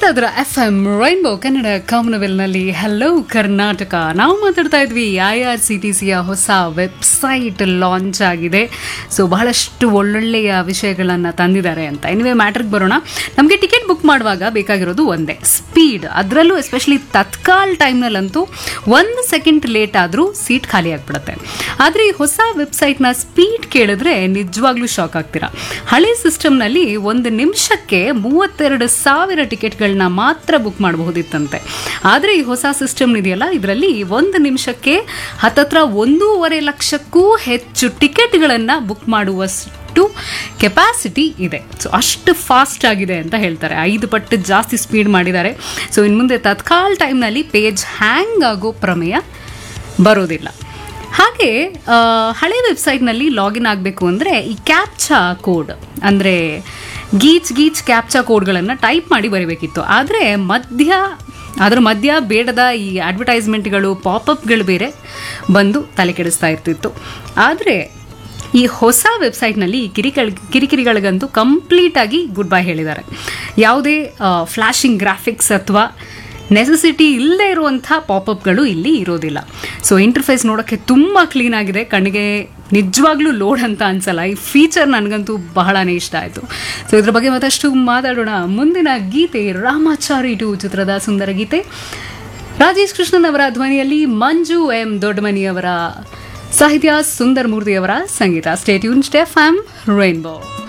ಕೇಳ್ತಾ ಇದ್ರ F M rainbow Kannada ಕಾಮನವೆಲ್ನಲ್ಲಿ ಹಲೋ ಕರ್ನಾಟಕ ನಾವು ಮಾತಾಡ್ತಾ ಇದ್ವಿ ಐ ಆರ್ ಸಿ ಟಿ ಸಿಯ ಹೊಸ ವೆಬ್ಸೈಟ್ ಲಾಂಚ್ ಆಗಿದೆ ಸೊ ಬಹಳಷ್ಟು ಒಳ್ಳೊಳ್ಳೆಯ ವಿಷಯಗಳನ್ನು ತಂದಿದ್ದಾರೆ ಅಂತ ಎನಿವೆ ಮ್ಯಾಟ್ರಿಗೆ ಬರೋಣ ನಮಗೆ ಟಿಕೆಟ್ ಬುಕ್ ಮಾಡುವಾಗ ಬೇಕಾಗಿರೋದು ಒಂದೇ ಸ್ಪೀಡ್ ಅದರಲ್ಲೂ ಎಸ್ಪೆಷಲಿ ತತ್ಕಾಲ್ ಟೈಮ್ನಲ್ಲಂತೂ ಒಂದು ಸೆಕೆಂಡ್ ಲೇಟ್ ಆದರೂ ಸೀಟ್ ಖಾಲಿ ಆಗಿಬಿಡುತ್ತೆ ಆದರೆ ಈ ಹೊಸ ವೆಬ್ಸೈಟ್ನ ಸ್ಪೀಡ್ ಕೇಳಿದ್ರೆ ನಿಜವಾಗ್ಲೂ ಶಾಕ್ ಆಗ್ತೀರಾ ಹಳೆ ಸಿಸ್ಟಮ್ನಲ್ಲಿ ಒಂದು ನಿಮಿಷಕ್ಕೆ ಮೂವತ್ತೆರಡು ಸಾವಿರ ಟಿಕೆಟ್ಗಳನ್ನ ಮಾತ್ರ ಬುಕ್ ಮಾಡಬಹುದಿತ್ತಂತೆ ಆದರೆ ಈ ಹೊಸ ಸಿಸ್ಟಮ್ ಇದೆಯಲ್ಲ ಇದರಲ್ಲಿ ಒಂದು ನಿಮಿಷಕ್ಕೆ ಹತ್ತತ್ರ ಒಂದೂವರೆ ಲಕ್ಷಕ್ಕೂ ಹೆಚ್ಚು ಟಿಕೆಟ್ಗಳನ್ನು ಬುಕ್ ಮಾಡುವಷ್ಟು ಕೆಪಾಸಿಟಿ ಇದೆ ಸೊ ಅಷ್ಟು ಫಾಸ್ಟ್ ಆಗಿದೆ ಅಂತ ಹೇಳ್ತಾರೆ ಐದು ಪಟ್ಟು ಜಾಸ್ತಿ ಸ್ಪೀಡ್ ಮಾಡಿದ್ದಾರೆ ಸೊ ಇನ್ನು ಮುಂದೆ ತತ್ಕಾಲ್ ಟೈಮ್ನಲ್ಲಿ ಪೇಜ್ ಹ್ಯಾಂಗ್ ಆಗೋ ಪ್ರಮೇಯ ಬರೋದಿಲ್ಲ ಹಾಗೆ ಆ, ಹಳೆ ವೆಬ್ಸೈಟ್ನಲ್ಲಿ ಲಾಗಿನ್ ಆಗಬೇಕು ಅಂದರೆ ಈ ಕ್ಯಾಪ್ಚಾ ಕೋಡ್ ಅಂದರೆ ಗೀಚ್ ಗೀಚ್ ಕ್ಯಾಪ್ಚಾ ಕೋಡ್ಗಳನ್ನು ಟೈಪ್ ಮಾಡಿ ಬರೀಬೇಕಿತ್ತು ಆದರೆ ಮಧ್ಯ ಅದರ ಮಧ್ಯ ಬೇಡದ ಈ ಅಡ್ವರ್ಟೈಸ್ಮೆಂಟ್ಗಳು ಪಾಪಪ್ಗಳು ಬೇರೆ ಬಂದು ತಲೆ ಕೆಡಿಸ್ತಾ ಇರ್ತಿತ್ತು ಆದರೆ ಈ ಹೊಸ ವೆಬ್ಸೈಟ್ನಲ್ಲಿ ಈ ಕಿರಿಕಲ್ ಕಿರಿಕಿರಿಗಳಿಗಂತೂ ಕಂಪ್ಲೀಟಾಗಿ ಗುಡ್ ಬೈ ಹೇಳಿದ್ದಾರೆ ಯಾವುದೇ ಫ್ಲ್ಯಾಶಿಂಗ್ ಗ್ರಾಫಿಕ್ಸ್ ಅಥವಾ ನೆಸೆಸಿಟಿ ಇಲ್ಲದೆ ಇರುವಂಥ ಪಾಪಪ್ಗಳು ಇಲ್ಲಿ ಇರೋದಿಲ್ಲ ಸೊ ಇಂಟರ್ಫೇಸ್ ನೋಡೋಕ್ಕೆ ತುಂಬ ಕ್ಲೀನ್ ಆಗಿದೆ ಕಣ್ಣಿಗೆ ನಿಜವಾಗ್ಲೂ ಲೋಡ್ ಅಂತ ಅನ್ಸಲ್ಲ ಈ ಫೀಚರ್ ನನಗಂತೂ ಬಹಳನೇ ಇಷ್ಟ ಆಯಿತು ಸೊ ಇದ್ರ ಬಗ್ಗೆ ಮತ್ತಷ್ಟು ಮಾತಾಡೋಣ ಮುಂದಿನ ಗೀತೆ ರಾಮಾಚಾರಿ ಟು ಚಿತ್ರದ ಸುಂದರ ಗೀತೆ ರಾಜೇಶ್ ಕೃಷ್ಣನ್ ಅವರ ಧ್ವನಿಯಲ್ಲಿ ಮಂಜು ಎಂ ದೊಡ್ಡಮನಿಯವರ ಸಾಹಿತ್ಯ ಸುಂದರ್ ಮೂರ್ತಿಯವರ ಸಂಗೀತ ಸ್ಟೇಟ್ಯೂನ್ ಸ್ಟೆಫ್ ಆಮ್ ರೈನ್ಬೋ